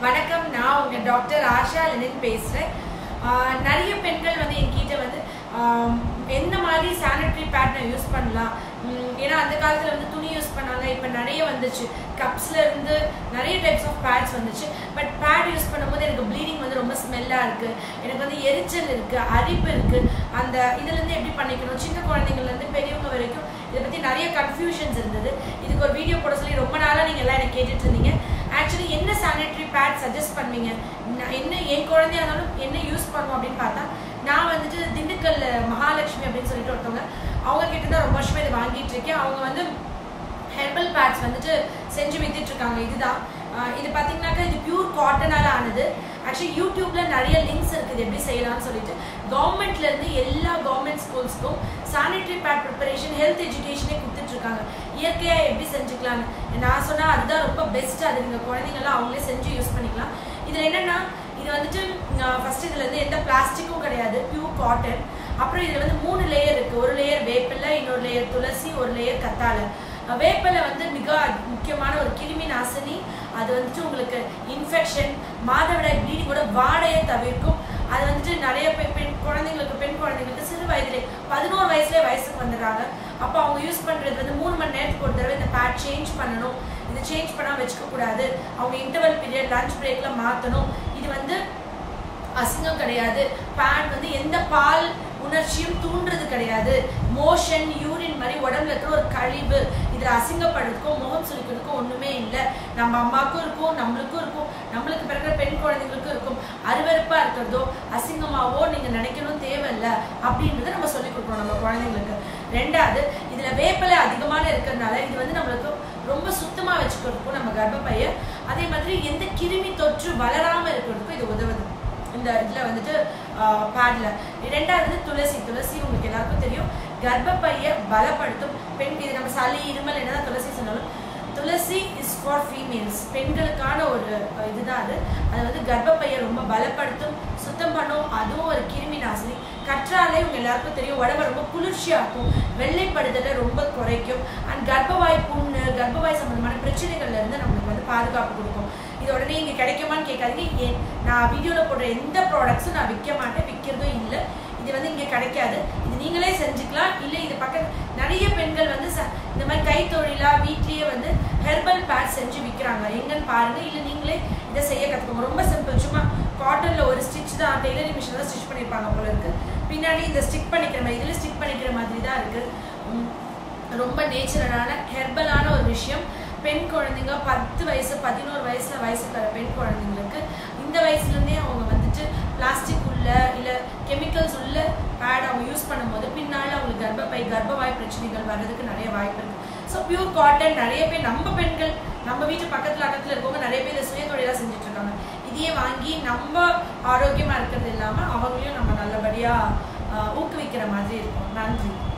வணக்கம் நான் உங்க டாக்டர் ஆஷா லெனின் பேசுறேன் ஆஹ் நிறைய பெண்கள் வந்து என்கிட்ட வந்து ஆம், என்ன மாதிரி சானிட்டரி பேட் நான் யூஸ் பண்ணலாம் உம், ஏன்னா அந்த காலத்துல வந்து துணி யூஸ் பண்ணாங்க இப்போ நிறைய வந்துச்சு கப்ஸ்ல இருந்து நிறைய டைப்ஸ் ஆஃப் பேட்ஸ் வந்துச்சு பட் பேட் யூஸ் பண்ணும்போது எனக்கு ப்ளீடிங் வந்து ரொம்ப ஸ்மெல்லா இருக்கு எனக்கு வந்து எரிச்சல் இருக்கு அரிப்பு இருக்கு அந்த இதுல இருந்து எப்படி பண்ணிக்கணும் சின்ன குழந்தைங்கள்ல இருந்து பெரியவங்க வரைக்கும் இதை பத்தி நிறைய கன்ஃபியூஷன்ஸ் இருந்தது இதுக்கு ஒரு வீடியோ போட சொல்லி ரொம்ப நாளா நீங்க எல்லாம் எனக்கு கேட்டுட்டு இருந்தீங்க ஆக்சுவலி என்ன சானிட்டரி பேட் சஜஸ்ட் பண்ணுவீங்க நான் என்ன என் குழந்தையா இருந்தாலும் என்ன யூஸ் பண்ணுவோம் அப்படின்னு பார்த்தா நான் வந்துட்டு திண்டுக்கல்ல மகாலட்சுமி அப்படின்னு சொல்லிட்டு ஒருத்தவங்க அவங்க கிட்ட தான் ரொம்ப வருஷமா இதை வாங்கிட்டு இருக்கேன் அவங்க வந்து ஹெர்பல் பேட்ஸ் வந்துட்டு செஞ்சு வித்துட்டு இருக்காங்க இதுதான் ஆஹ் இது பார்த்தீங்கன்னாக்கா இது பியூர் காட்டனால ஆனது ஆக்சுவலி யூடியூப்ல நிறைய லிங்க்ஸ் இருக்குது எப்படி செய்யலாம்னு சொல்லிட்டு கவர்மெண்ட்ல இருந்து எல்லா கவர்மெண்ட் ஸ்கூல்ஸ்க்கும் சானிட்டரி பேட் ப்ரிப்பரேஷன் ஹெல்த் எஜுகேஷனே கொடுத்துட்டு இருக்காங்க இயற்கையா எப்படி செஞ்சுக்கலாம்னு நான் சொன்னா அதுதான் ரொம்ப பெஸ்ட் அது நீங்க குழந்தைங்களாம் அவங்களே செஞ்சு யூஸ் பண்ணிக்கலாம் இதுல என்னன்னா இது வந்துட்டு ஃபர்ஸ்ட் இதுல இருந்து எந்த பிளாஸ்டிக்கும் கிடையாது பியூர் காட்டன் அப்புறம் இதுல வந்து மூணு லேயர் இருக்கு ஒரு லேயர் வேப்பிலை இன்னொரு லேயர் துளசி ஒரு லேயர் கத்தாழை அஹ் வேப்பிலை வந்து மிக முக்கியமான ஒரு கிருமி நாசினி அது வந்துட்டு உங்களுக்கு இன்ஃபெக்ஷன் மாதவிடாய் ப்ளீடிங் கூட வாடையை தவிர்க்கும் அது வந்துட்டு நிறைய பெண் பெண் குழந்தைங்களுக்கு பெண் குழந்தைங்களுக்கு சிறு வயதிலே பதினோரு வயசுலேயே வயசுக்கு வந்துடுறாங்க அப்போ அவங்க யூஸ் பண்றது வந்து மூணு மணி நேரத்துக்கு ஒரு தடவை இந்த பேட் சேஞ்ச் பண்ணணும் இது சேஞ்ச் பண்ணாம வச்சுக்க கூடாது அவங்க இன்டர்வல் பீரியட் லஞ்ச் பிரேக்ல மாத்தணும் இது வந்து அசிங்கம் கிடையாது பேட் வந்து எந்த பால் உணர்ச்சியும் தூண்டுறது கிடையாது மோஷன் யூரின் மாதிரி உடம்புல இருக்கிற ஒரு கழிவு இதுல அசிங்கப்படுறதுக்கோ முகம் சுளிக்கிறதுக்கோ ஒண்ணுமே இல்லை நம்ம அம்மாவுக்கும் இருக்கும் நம்மளுக்கும் இருக்கும் நம்மளுக்கு பிறகு பெண் குழந்தைங்களுக்கும் இருக்கும் அருவருப்பா இருக்கிறதோ அசிங்கமாவோ நீங்க நினைக்கணும் தேவையில்லை அப்படின்றத நம்ம சொல்லி கொடுக்கணும் நம்ம குழந்தைங்களுக்கு ரெண்டாவது இதுல வேப்பிலை அதிகமான இருக்கிறதுனால இது வந்து நம்மளுக்கு ரொம்ப சுத்தமா வச்சுக்கிறதுக்கும் நம்ம கர்ப்பப்பைய அதே மாதிரி எந்த கிருமி தொற்று வளராம இருக்கிறதுக்கும் இது உதவுது இந்த இதுல வந்துட்டு பேட்ல ரெண்டாவது துளசி துளசி உங்களுக்கு எல்லாருக்கும் தெரியும் கர்ப்பப்பைய பலப்படுத்தும் பெண் இது நம்ம சளி இருமல் என்னதான் துளசி சொன்னாலும் துளசி இஸ் ஃபார் ஃபீமேல்ஸ் பெண்களுக்கான ஒரு அஹ், இதுதான் அது அது வந்து கர்ப்பப்பையை ரொம்ப பலப்படுத்தும் சுத்தம் பண்ணும் அதுவும் ஒரு கிருமி நாசினி கற்றாலே உங்க எல்லாருக்கும் தெரியும் உடம்ப ரொம்ப குளிர்ச்சியா இருக்கும் வெள்ளைப்படுதலை ரொம்ப குறைக்கும் அண்ட் கர்ப்பவாய் புண்ணு கர்ப்பவாய் சம்பந்தமான பிரச்சனைகள்ல இருந்து நம்மளுக்கு வந்து பாதுகாப்பு கொடுக்கும் இது உடனே இங்க கிடைக்குமான்னு கேட்காதீங்க ஏன் நான் வீடியோல போடுற எந்த ப்ராடக்ட்ஸும் நான் விற்க மாட்டேன் விற்கிறதும் இல்லை இது வந்து இங்க கிடைக்காது இது நீங்களே செஞ்சுக்கலாம் இல்லை இது பக்கத்து நிறைய பெண்கள் வந்து ச- இந்த மாதிரி கைத்தொழிலா வீட்லயே வந்து ஹெர்பல் பேட் செஞ்சு விற்கிறாங்க எங்கன்னு பாருங்க இல்லை நீங்களே இதை செய்ய கத்துக்கோங்க ரொம்ப சிம்பிள் சும்மா காட்டன்ல ஒரு ஸ்டிச் தான் டெய்லரிங் மிஷின் தான் ஸ்டிச் பண்ணியிருப்பாங்க போல இருக்கு பின்னாடி இந்த ஸ்டிக் பண்ணிக்கிற மாதிரி இதுல ஸ்டிக் பண்ணிக்கிற மாதிரி தான் இருக்கு உம், ரொம்ப நேச்சுரலான ஹெர்பலான ஒரு விஷயம் பெண் குழந்தைங்க பத்து வயசு பதினோரு வயசுல வயசுக்கு வர பெண் குழந்தைங்களுக்கு இந்த வயசுல இருந்தே அவங்க வந்துட்டு பிளாஸ்டிக் உள்ள இல்ல கெமிக்கல்ஸ் உள்ள பேட் அவங்க யூஸ் பண்ணும்போது பின்னால அவங்களுக்கு கர்ப்பப்பை கர்ப்பவாய் பிரச்சனைகள் வர்றதுக்கு நிறைய வாய்ப்பு இருக்கு ஸோ பியூர் காட்டன் நிறைய பேர் நம்ம பெண்கள் நம்ம வீட்டு பக்கத்துல அக்கத்துல இருக்கவங்க நிறைய பேர் இதை சுய தொழிலா செஞ்சுட்டு இருக்காங்க இதையே வாங்கி நம்ம ஆரோக்கியமா இருக்கிறது இல்லாம அவங்களையும் நம்ம நல்லபடியா ஆஹ், ஊக்குவிக்கிற மாதிரி இருக்கும் நன்றி